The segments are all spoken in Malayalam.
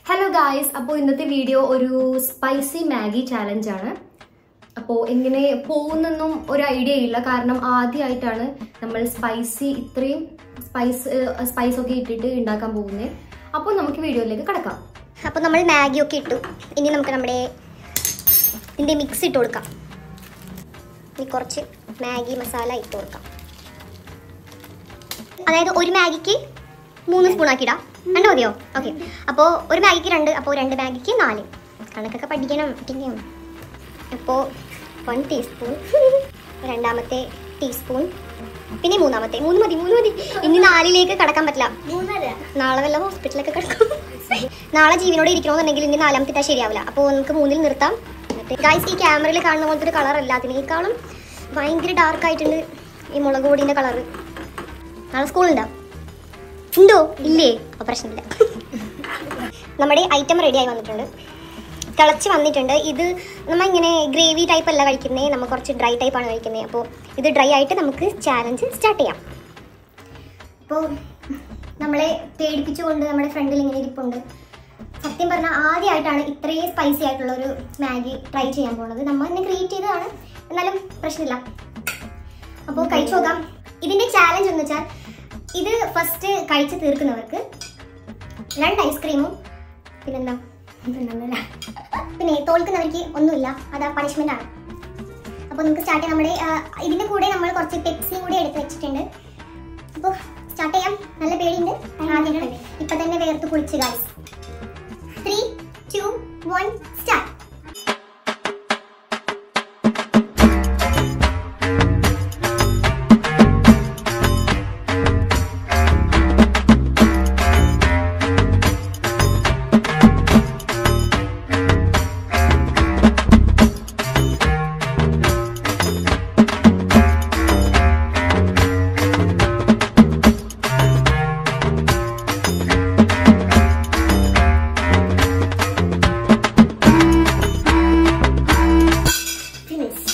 ഹലോ ഗായ്സ് അപ്പോൾ ഇന്നത്തെ വീഡിയോ ഒരു സ്പൈസി മാഗി ചാലഞ്ച് ആണ് അപ്പോൾ എങ്ങനെ പോകുന്നൊന്നും ഒരു ഐഡിയ ഇല്ല കാരണം ആദ്യമായിട്ടാണ് നമ്മൾ സ്പൈസി ഇത്രയും സ്പൈസ് സ്പൈസ് ഒക്കെ ഇട്ടിട്ട് ഉണ്ടാക്കാൻ പോകുന്നത് അപ്പോൾ നമുക്ക് വീഡിയോയിലേക്ക് കിടക്കാം അപ്പോൾ നമ്മൾ മാഗി ഒക്കെ ഇട്ടു ഇനി നമുക്ക് നമ്മുടെ ഇതിൻ്റെ മിക്സ് ഇട്ട് കൊടുക്കാം ഇനി കുറച്ച് മാഗി മസാല ഇട്ട് കൊടുക്കാം അതായത് ഒരു മാഗിക്ക് മൂന്ന് സ്പൂൺ ആക്കിയിടാം രണ്ട് മതിയോ ഓക്കെ അപ്പോൾ ഒരു മാഗിക്ക് രണ്ട് അപ്പോൾ രണ്ട് മാഗിക്ക് നാല് കണക്കൊക്കെ പഠിക്കണം ടിക്കും അപ്പോൾ വൺ ടീസ്പൂൺ രണ്ടാമത്തെ ടീസ്പൂൺ പിന്നെ മൂന്നാമത്തെ മൂന്ന് മതി മൂന്ന് മതി ഇനി നാലിലേക്ക് കടക്കാൻ പറ്റില്ല നാളെ വല്ല ഹോസ്പിറ്റലൊക്കെ കിടക്കും നാളെ ജീവനോടെ ഇരിക്കണമെന്നുണ്ടെങ്കിൽ ഇനി നാലാമത്തെ ഇട്ടാൽ ശരിയാവില്ല അപ്പോൾ നമുക്ക് മൂന്നിൽ നിർത്താം ഗൈസ് ഈ ക്യാമറയിൽ കാണുന്ന പോലത്തെ ഒരു കളർ അല്ല അതിനേക്കാളും ഭയങ്കര ഡാർക്ക് ആയിട്ടുണ്ട് ഈ മുളക് പൊടിയുടെ കളറ് നാളെ സ്കൂളുണ്ടോ ഉണ്ടോ ഇല്ലേ അപ്പോൾ പ്രശ്നമില്ല നമ്മുടെ ഐറ്റം റെഡി ആയി വന്നിട്ടുണ്ട് തിളച്ച് വന്നിട്ടുണ്ട് ഇത് നമ്മൾ ഇങ്ങനെ ഗ്രേവി ടൈപ്പ് അല്ല കഴിക്കുന്നത് നമ്മൾ കുറച്ച് ഡ്രൈ ടൈപ്പാണ് കഴിക്കുന്നത് അപ്പോൾ ഇത് ഡ്രൈ ആയിട്ട് നമുക്ക് ചാലഞ്ച് സ്റ്റാർട്ട് ചെയ്യാം അപ്പോൾ നമ്മളെ പേടിപ്പിച്ചുകൊണ്ട് നമ്മുടെ ഫ്രണ്ടിൽ ഇങ്ങനെ ഇരിപ്പുണ്ട് സത്യം പറഞ്ഞാൽ ആദ്യമായിട്ടാണ് ഇത്രയും സ്പൈസി ആയിട്ടുള്ള ഒരു മാഗി ട്രൈ ചെയ്യാൻ പോകുന്നത് നമ്മൾ തന്നെ ക്രിയേറ്റ് ചെയ്തതാണ് എന്നാലും പ്രശ്നമില്ല അപ്പോൾ കഴിച്ചു നോക്കാം ഇതിന്റെ ചാലഞ്ച് എന്ന് വെച്ചാൽ ഇത് ഫസ്റ്റ് കഴിച്ച് തീർക്കുന്നവർക്ക് രണ്ട് ഐസ്ക്രീമും പിന്നെന്താ പിന്നെന്തല്ല പിന്നെ തോൽക്കുന്നവർക്ക് ഒന്നുമില്ല അത് പണിഷ്മെന്റ് ആണ് അപ്പോൾ നമുക്ക് സ്റ്റാർട്ട് ചെയ്യാം നമ്മുടെ ആ, ഇതിന്റെ കൂടെ നമ്മൾ കുറച്ച് പെപ്സിയും കൂടി എടുത്ത് വെച്ചിട്ടുണ്ട് അപ്പോൾ സ്റ്റാർട്ട് ചെയ്യാം നല്ല പേടിയുണ്ട് ആദ്യം ഇപ്പൊ തന്നെ വേർത്ത് കുളിച്ച് guys three two one start finish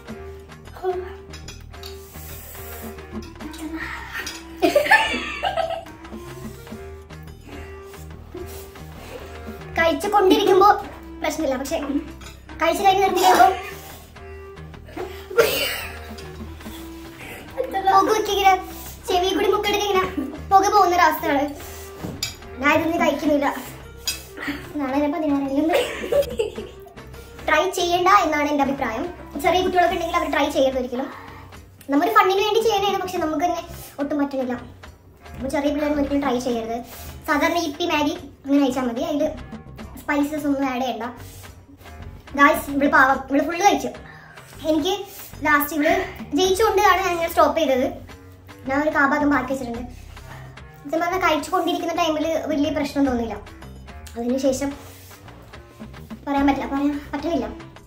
കഴിച്ചു കൊണ്ടിരിക്കുമ്പോ പ്രശ്നമില്ല പക്ഷെ കഴിച്ചു കഴിഞ്ഞ് നിർത്തി കഴിയുമ്പോ പുക വെക്കിങ്ങനെ ചെവി കൂടി മുക്കെടുക്ക ഇങ്ങനെ പുക പോകുന്ന ഒരു അവസ്ഥയാണ് ഞാൻ ഇതൊന്നും കഴിക്കുന്നില്ല നാളെ പതിനാറ് ട്രൈ ചെയ്യണ്ട എന്നാണ് എൻ്റെ അഭിപ്രായം ചെറിയ കുട്ടികളൊക്കെ ഉണ്ടെങ്കിൽ അവർ ട്രൈ ചെയ്യരുത് ഒരിക്കലും നമ്മൊരു ഫണ്ടിന് വേണ്ടി ചെയ്യണതാണ് പക്ഷെ നമുക്ക് തന്നെ ഒട്ടും പറ്റുന്നില്ല അപ്പോൾ ചെറിയ പിള്ളേർ ഒരിക്കലും ട്രൈ ചെയ്യരുത് സാധാരണ ഇപ്പി മാഗി അങ്ങനെ കഴിച്ചാൽ മതി അതിൽ സ്പൈസസ് ഒന്നും ആഡ് ചെയ്യണ്ട ഗായ്സ് ഇവള് പാവം ഇവള് ഫുള്ള് കഴിച്ചു എനിക്ക് ലാസ്റ്റ് ഇവള് ജയിച്ചുകൊണ്ടാണ് ഞാൻ ഇങ്ങനെ സ്റ്റോപ്പ് ചെയ്തത് ഞാൻ ഒരു കാഭാഗം ബാക്കി വെച്ചിട്ടുണ്ട് സത്യം പറഞ്ഞാൽ കഴിച്ചു കൊണ്ടിരിക്കുന്ന ടൈമിൽ വലിയ പ്രശ്നം തോന്നില്ല അതിനുശേഷം പറയാൻ പറ്റില്ല പറയാൻ പറ്റുന്നില്ല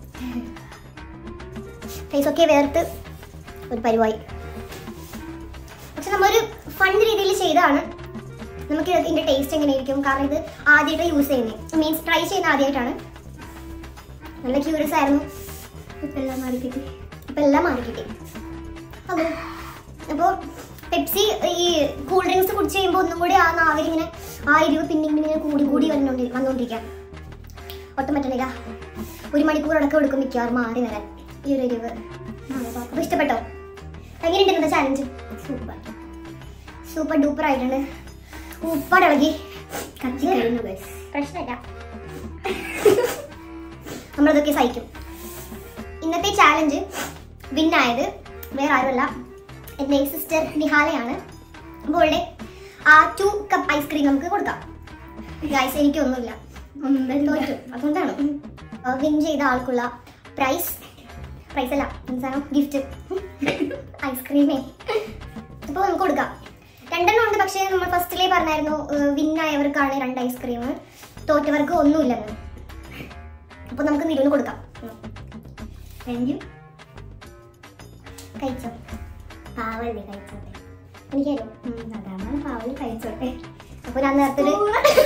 ഫേസ് ഒക്കെ വേർത്ത് ഒരു പരിവായി പക്ഷെ നമ്മളൊരു ഫൺ രീതിയിൽ ചെയ്തതാണ് നമുക്ക് ഇതിന്റെ ടേസ്റ്റ് എങ്ങനെയായിരിക്കും കാരണം ഇത് ആദ്യമായിട്ട് യൂസ് ചെയ്യുന്നത് മീൻസ് ട്രൈ ചെയ്യുന്ന ആദ്യമായിട്ടാണ് നല്ല ക്യൂരിയസ് ആയിരുന്നു ഇപ്പം എല്ലാം മാറി കിട്ടി ഇപ്പം എല്ലാം മാറി കിട്ടി അപ്പോൾ അപ്പോൾ പെപ്സി ഈ കൂൾ ഡ്രിങ്ക്സ് കുടിച്ച് കഴിയുമ്പോൾ ഒന്നും കൂടി ആ നാവിലിങ്ങനെ ആ എരിവ് പിന്നെ ഇങ്ങനെ കൂടി കൂടി വന്നുകൊണ്ടി വന്നുകൊണ്ടിരിക്കാം ഒട്ടും പറ്റുന്നില്ല ഒരു മണിക്കൂർ അടക്കം എടുക്കും മിക്കവാറും മാറി വരാൻ ഈ ഒരു എരിവ് അപ്പൊ ഇഷ്ടപ്പെട്ടോ എങ്ങനെയുണ്ട് ഇന്നത്തെ ചാലഞ്ച് സൂപ്പർ സൂപ്പർ ഡൂപ്പർ ആയിട്ടുണ്ട് ഉപ്പാട് ഇളകി കത്തി കഴിഞ്ഞു പ്രശ്നമില്ല നമ്മളതൊക്കെ സഹിക്കും ഇന്നത്തെ ചാലഞ്ച് വിന്നായത് വേറെ ആരുമല്ല എൻ്റെ സിസ്റ്റർ നിഹാലയാണ് അപ്പോൾ അവളുടെ ആ ടു കപ്പ് ഐസ്ക്രീം നമുക്ക് കൊടുക്കാം ഗൈസ് എനിക്കൊന്നുമില്ല തോറ്റു അതുകൊണ്ടാണ് വിൻ ചെയ്ത ആൾക്കുള്ള പ്രൈസ് പ്രൈസ് അല്ല എന്താണ് ഗിഫ്റ്റ് ഐസ്ക്രീമേ അപ്പോൾ നമുക്ക് കൊടുക്കാം രണ്ടെണ്ണം ഉണ്ട് പക്ഷേ നമ്മൾ ഫസ്റ്റിലേ പറഞ്ഞായിരുന്നു വിൻ ആയവർക്കാണ് രണ്ട് ഐസ്ക്രീം തോറ്റവർക്ക് ഒന്നുമില്ലെന്ന് അപ്പോൾ നമുക്ക് നിരുന്ന് കൊടുക്കാം താങ്ക് യു കഴിച്ചോ പാവല്ലേ കഴിച്ചോട്ടെ എനിക്കറിയാം അതാണ് പാവല് കഴിച്ചോട്ടെ അപ്പോൾ ഞാൻ നേരത്തെ ഒരു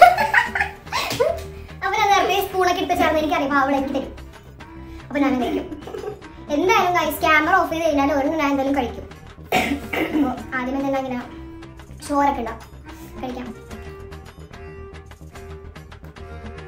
അപ്പൊ ഞാൻ നേരത്തെ സ്പൂണൊക്കെ ഇട്ട് ചേർന്ന് എനിക്കറിയാം അവിടെ എനിക്ക് തരും അപ്പൊ ഞാൻ കഴിക്കും എന്തായാലും ഗൈസ് ക്യാമറ ഓഫ് ചെയ്ത് കഴിഞ്ഞാൽ ഒരു ഞാൻ എന്തായാലും കഴിക്കും അപ്പൊ ആദ്യമേ തന്നെ ഇങ്ങനെ ഷോറൊക്കെ ഉണ്ടാവും കഴിക്കാം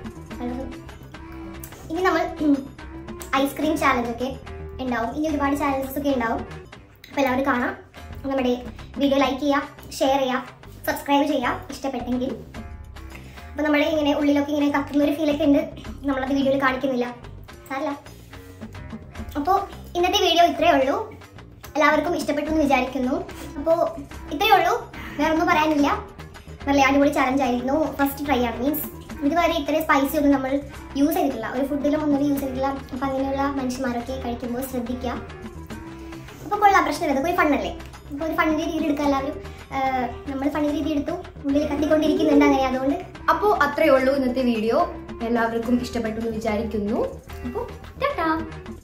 കളർ ഇനി നമ്മൾ ഐസ്ക്രീം ചാലഞ്ച് ഒക്കെ ഉണ്ടാവും ഇനി ഒരുപാട് ചാലഞ്ചസ് ഒക്കെ ഉണ്ടാവും അപ്പോൾ എല്ലാവരും കാണാം നമ്മുടെ വീഡിയോ ലൈക്ക് ചെയ്യുക ഷെയർ ചെയ്യുക സബ്സ്ക്രൈബ് ചെയ്യുക ഇഷ്ടപ്പെട്ടെങ്കിൽ അപ്പോൾ നമ്മുടെ ഇങ്ങനെ ഉള്ളിലൊക്കെ ഇങ്ങനെ കത്തുന്ന ഒരു ഫീലൊക്കെ ഉണ്ട് നമ്മളത് വീഡിയോയിൽ കാണിക്കുന്നില്ല സാരല്ല അപ്പോൾ ഇന്നത്തെ വീഡിയോ ഇത്രയേ ഉള്ളൂ എല്ലാവർക്കും ഇഷ്ടപ്പെട്ടു എന്ന് വിചാരിക്കുന്നു അപ്പോൾ ഇത്രയേ ഉള്ളൂ വേറെ ഒന്നും പറയാനില്ല നല്ല അടിപൊളി ചലഞ്ച് ആയിരുന്നു ഫസ്റ്റ് ട്രൈ ആണ് മീൻസ് ഇതുവരെ ഇത്രയും സ്പൈസി ഒന്നും നമ്മൾ യൂസ് ചെയ്തിട്ടില്ല ഒരു ഫുഡിലും ഒന്നും യൂസ് ചെയ്തിട്ടില്ല അപ്പം അങ്ങനെയുള്ള മനുഷ്യന്മാരൊക്കെ കഴിക്കുമ്പോൾ ശ്രദ്ധിക്കുക അപ്പോൾ കൊള്ളാം പ്രശ്നമില്ല അതൊക്കെ ഒരു ഫണ്ണല്ലേ അപ്പോൾ ഒരു ഫണ്ണിൻ്റെ രീതിയിൽ എടുക്കുക എല്ലാവരും നമ്മൾ ഫണ്ണിൻ്റെ രീതി എടുത്തു ഉള്ളിൽ കത്തിക്കൊണ്ടിരിക്കുന്നുണ്ട് അങ്ങനെ അതുകൊണ്ട് അപ്പോൾ അത്രയേ ഉള്ളൂ ഇന്നത്തെ വീഡിയോ എല്ലാവർക്കും ഇഷ്ടപ്പെട്ടു എന്ന് വിചാരിക്കുന്നു അപ്പോൾ ടാറ്റാ